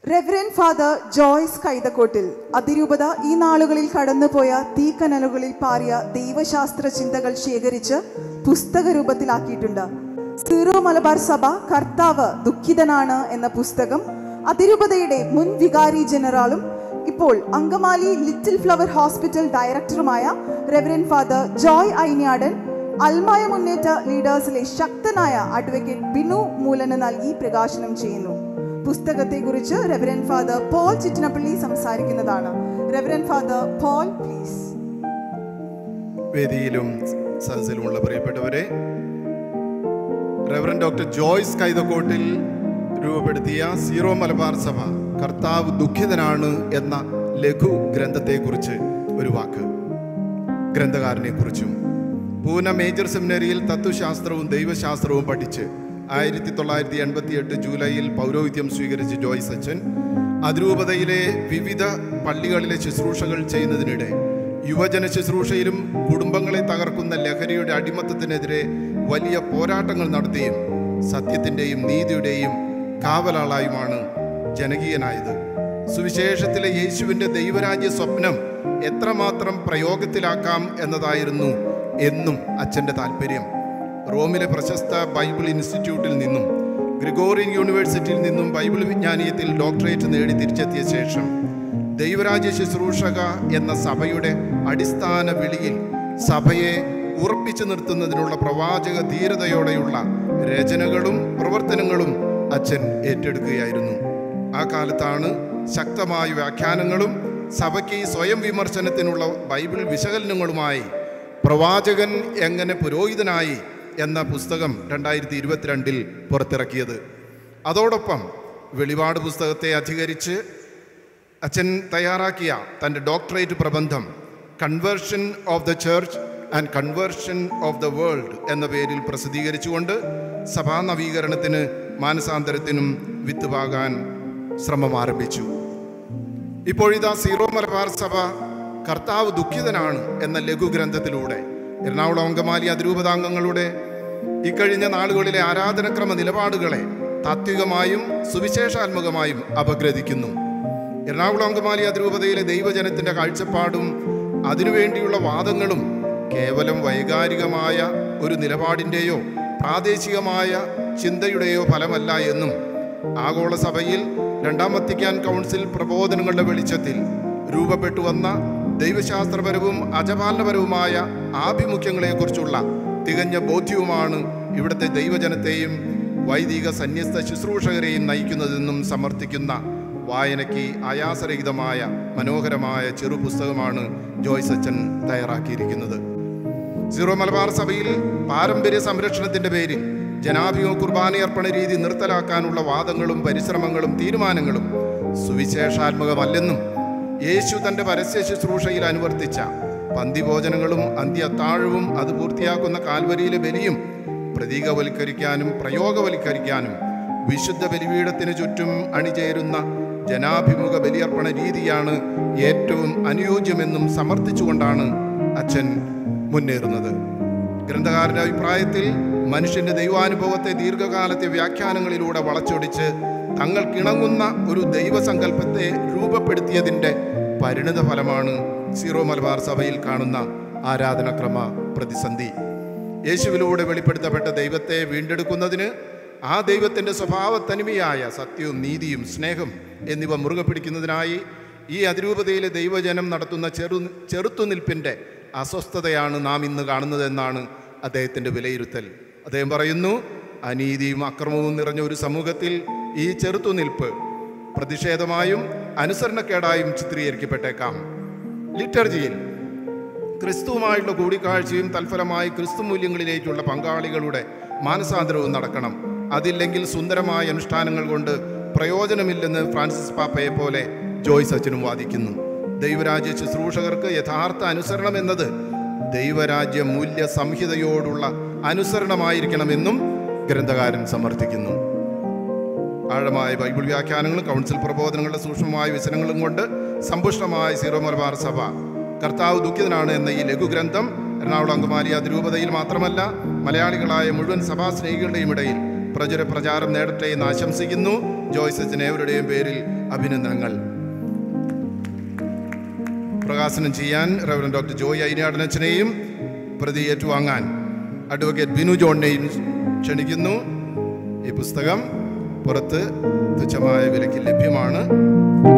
reverend father Joyce കൈതക്കോട്ടിൽ അതിരൂപത ഈ നാളുകളിൽ കടന്നുപോയ തീക്കനലുകളിൽ പാറിയ ദൈവശാസ്ത്ര ചിന്തകൾ ശേഖരിച്ച് പുസ്തക രൂപത്തിലാക്കിയിട്ടുണ്ട് സീറോ മലബാർ സഭ കർത്താവ് ദുഃഖിതനാണ് എന്ന പുസ്തകം അതിരൂപതയുടെ മുൻ വികാരി ജനറാളും ഇപ്പോൾ അങ്കമാലി ലിറ്റിൽ ഫ്ലവർ ഹോസ്പിറ്റൽ ഡയറക്ടറുമായ റെവറൻ ഫാദർ ജോയ് ഐന്യാടൻ അൽമായ മുന്നേറ്റ ലീഡേഴ്സിലെ ശക്തനായ അഡ്വക്കേറ്റ് ബിനു മൂലന് നൽകി പ്രകാശനം ചെയ്യുന്നു പുസ്തകത്തെക്കുറിച്ച് റെവറൻ ഫാദർ പോൾ ചിറ്റനപ്പള്ളി സംസാരിക്കുന്നതാണ് റെവറൻ ഫാദർ പോൾ പ്ലീസ് വേദിയിലും സദസ്സിലുമുള്ള പ്രിയപ്പെട്ടവരെ റെവറൻ ഡോക്ടർ ജോയ്സ് കൈതക്കോട്ടിൽ രൂപപ്പെടുത്തിയ സീറോ മലബാർ സഭ കർത്താവ് ദുഃഖിതനാണ് എന്ന ലഘു ഗ്രന്ഥത്തെക്കുറിച്ച് ഒരു വാക്ക് ഗ്രന്ഥകാരനെ കുറിച്ചും പൂന മേജർ സെമിനറിയിൽ തത്വശാസ്ത്രവും ദൈവശാസ്ത്രവും പഠിച്ച് ആയിരത്തി തൊള്ളായിരത്തി എൺപത്തി എട്ട് ജൂലൈയിൽ പൗരോഹിത്യം സ്വീകരിച്ച ജോയ്സ് അച്ഛൻ അതിരൂപതയിലെ വിവിധ പള്ളികളിലെ ശുശ്രൂഷകൾ ചെയ്യുന്നതിനിടെ യുവജന ശുശ്രൂഷയിലും കുടുംബങ്ങളെ തകർക്കുന്ന ലഹരിയുടെ അടിമത്തത്തിനെതിരെ വലിയ പോരാട്ടങ്ങൾ നടത്തിയും സത്യത്തിൻ്റെയും നീതിയുടെയും കാവലാളായുമാണ് ജനകീയനായത് സുവിശേഷത്തിലെ യേശുവിൻ്റെ ദൈവരാജ്യ സ്വപ്നം എത്രമാത്രം പ്രയോഗത്തിലാക്കാം എന്നതായിരുന്നു എന്നും അച്ഛൻ്റെ താല്പര്യം റോമിലെ പ്രശസ്ത ബൈബിൾ ഇൻസ്റ്റിറ്റ്യൂട്ടിൽ നിന്നും ഗ്രിഗോറിയൻ യൂണിവേഴ്സിറ്റിയിൽ നിന്നും ബൈബിൾ വിജ്ഞാനീയത്തിൽ ഡോക്ടറേറ്റ് നേടി തിരിച്ചെത്തിയ ശേഷം ദൈവരാജ്യ ശുശ്രൂഷക എന്ന സഭയുടെ അടിസ്ഥാന വിളിയിൽ സഭയെ ഉറപ്പിച്ചു നിർത്തുന്നതിനുള്ള പ്രവാചക ധീരതയോടെയുള്ള രചനകളും പ്രവർത്തനങ്ങളും അച്ഛൻ ഏറ്റെടുക്കുകയായിരുന്നു ആ കാലത്താണ് ശക്തമായ വ്യാഖ്യാനങ്ങളും സഭയ്ക്ക് സ്വയം വിമർശനത്തിനുള്ള ബൈബിൾ വിശകലനങ്ങളുമായി പ്രവാചകൻ എങ്ങനെ പുരോഹിതനായി എന്ന പുസ്തകം രണ്ടായിരത്തി ഇരുപത്തിരണ്ടിൽ പുറത്തിറക്കിയത് അതോടൊപ്പം വെളിപാട് പുസ്തകത്തെ അധികരിച്ച് അച്ഛൻ തയ്യാറാക്കിയ തൻ്റെ ഡോക്ടറേറ്റ് പ്രബന്ധം conversion of the church and conversion of the world എന്ന പേരിൽ പ്രസിദ്ധീകരിച്ചുകൊണ്ട് സഭാ നവീകരണത്തിന് മാനസാന്തരത്തിനും വിത്തുപാകാൻ ശ്രമം ആരംഭിച്ചു ഇപ്പോഴിതാ സീറോ മലബാർ സഭ കർത്താവ് ദുഃഖിതനാണ് എന്ന ലഘുഗ്രന്ഥത്തിലൂടെ എറണാകുളം അങ്കമാലി അതിരൂപതാംഗങ്ങളുടെ ഇക്കഴിഞ്ഞ നാളുകളിലെ ആരാധനക്രമ നിലപാടുകളെ താത്വികമായും സുവിശേഷാത്മകമായും അപഗ്രഥിക്കുന്നു എറണാകുളം അങ്കമാലി അതിരൂപതയിലെ ദൈവജനത്തിന്റെ കാഴ്ചപ്പാടും അതിനുവേണ്ടിയുള്ള വാദങ്ങളും കേവലം വൈകാരികമായ ഒരു നിലപാടിൻ്റെയോ പ്രാദേശികമായ ചിന്തയുടെയോ ഫലമല്ല എന്നും ആഗോള സഭയിൽ രണ്ടാം വത്തിക്കാൻ കൗൺസിൽ പ്രബോധനങ്ങളുടെ വെളിച്ചത്തിൽ രൂപപ്പെട്ടു വന്ന ദൈവശാസ്ത്രപരവും അജപാലനപരവുമായ ആഭിമുഖ്യങ്ങളെക്കുറിച്ചുള്ള തികഞ്ഞ ബോധ്യവുമാണ് ഇവിടുത്തെ ദൈവജനത്തെയും വൈദിക സന്യസ്ത ശുശ്രൂഷകരെയും നയിക്കുന്നതെന്നും സമർത്ഥിക്കുന്ന വായനയ്ക്ക് ആയാസരഹിതമായ മനോഹരമായ ചെറുപുസ്തകമാണ് ജോയ്സ് അച്ഛൻ തയ്യാറാക്കിയിരിക്കുന്നത് സീറോ മലബാർ സഭയിൽ പാരമ്പര്യ സംരക്ഷണത്തിന്റെ പേരിൽ ജനാഭിമുഖ കുർബാനയർപ്പണ രീതി നിർത്തലാക്കാനുള്ള വാദങ്ങളും പരിശ്രമങ്ങളും തീരുമാനങ്ങളും സുവിശേഷാത്മകമല്ലെന്നും യേശു തന്റെ പരസ്യ ശുശ്രൂഷയിൽ അനുവർത്തിച്ച പന്തിഭോജനങ്ങളും അന്ത്യത്താഴവും അത് പൂർത്തിയാക്കുന്ന കാൽവരിയിലെ ബലിയും പ്രതീകവൽക്കരിക്കാനും പ്രയോഗവൽക്കരിക്കാനും വിശുദ്ധ ബലിപീഠത്തിന് ചുറ്റും അണിചേരുന്ന ജനാഭിമുഖ ബലിയർപ്പണ രീതിയാണ് ഏറ്റവും അനുയോജ്യമെന്നും സമർത്ഥിച്ചുകൊണ്ടാണ് അച്ഛൻ മുന്നേറുന്നത് ഗ്രന്ഥകാരന്റെ അഭിപ്രായത്തിൽ മനുഷ്യന്റെ ദൈവാനുഭവത്തെ ദീർഘകാലത്തെ വ്യാഖ്യാനങ്ങളിലൂടെ വളച്ചൊടിച്ച് തങ്ങൾക്കിണങ്ങുന്ന ഒരു ദൈവസങ്കല്പത്തെ രൂപപ്പെടുത്തിയതിൻ്റെ പരിണിത ഫലമാണ് സീറോ മലബാർ സഭയിൽ കാണുന്ന ആരാധനക്രമ പ്രതിസന്ധി യേശുവിലൂടെ വെളിപ്പെടുത്തപ്പെട്ട ദൈവത്തെ വീണ്ടെടുക്കുന്നതിന് ആ ദൈവത്തിൻ്റെ സ്വഭാവത്തനിമയായ സത്യവും നീതിയും സ്നേഹം എന്നിവ മുറുകെ പിടിക്കുന്നതിനായി ഈ അതിരൂപതയിലെ ദൈവജനം നടത്തുന്ന ചെറു ചെറുത്തുനിൽപ്പിൻ്റെ അസ്വസ്ഥതയാണ് നാം ഇന്ന് കാണുന്നതെന്നാണ് അദ്ദേഹത്തിൻ്റെ വിലയിരുത്തൽ അദ്ദേഹം പറയുന്നു അനീതിയും അക്രമവും നിറഞ്ഞ ഒരു സമൂഹത്തിൽ ഈ ചെറുത്തുനിൽപ്പ് പ്രതിഷേധമായും അനുസരണക്കേടായും ചിത്രീകരിക്കപ്പെട്ടേക്കാം ലിറ്റർജിയിൽ ക്രിസ്തുവുമായുള്ള കൂടിക്കാഴ്ചയും തൽഫലമായി ക്രിസ്തു മൂല്യങ്ങളിലേക്കുള്ള പങ്കാളികളുടെ മാനസാന്തരവും നടക്കണം അതില്ലെങ്കിൽ സുന്ദരമായ അനുഷ്ഠാനങ്ങൾ കൊണ്ട് പ്രയോജനമില്ലെന്ന് ഫ്രാൻസിസ് പാപ്പയെ പോലെ ജോയ്സ് അച്ഛനും വാദിക്കുന്നു ദൈവരാജ്യ ശുശ്രൂഷകർക്ക് യഥാർത്ഥ അനുസരണം എന്നത് ദൈവരാജ്യ മൂല്യ സംഹിതയോടുള്ള അനുസരണമായിരിക്കണമെന്നും ഗ്രന്ഥകാരൻ സമർത്ഥിക്കുന്നു ആഴമായ ബൈബിൾ വ്യാഖ്യാനങ്ങളും കൗൺസിൽ പ്രബോധനങ്ങളുടെ സൂക്ഷ്മമായ വ്യസനങ്ങളും കൊണ്ട് സമ്പുഷ്ടമായ സീറോ മലബാർ സഭ കർത്താവ് ദുഃഖിതനാണ് എന്ന ഈ ലഘുഗ്രന്ഥം എറണാകുളം അങ്കമാലി അതിരൂപതയിൽ മാത്രമല്ല മലയാളികളായ മുഴുവൻ സഭാ സ്നേഹികളുടെയും ഇടയിൽ പ്രചുര പ്രചാരം നേടട്ടെ എന്ന് ആശംസിക്കുന്നു ജോയ്സ് അച്ഛൻ ഏവരുടെയും പേരിൽ അഭിനന്ദനങ്ങൾ പ്രകാശനം ചെയ്യാൻ റവറൻ ഡോക്ടർ ജോയ് അയിനാടനച്ചനെയും പ്രതി ഏറ്റുവാങ്ങാൻ അഡ്വക്കേറ്റ് ബിനു ജോണിനെയും ക്ഷണിക്കുന്നു ഈ പുസ്തകം പുറത്ത് തുച്ഛമായ വിലയ്ക്ക് ലഭ്യമാണ്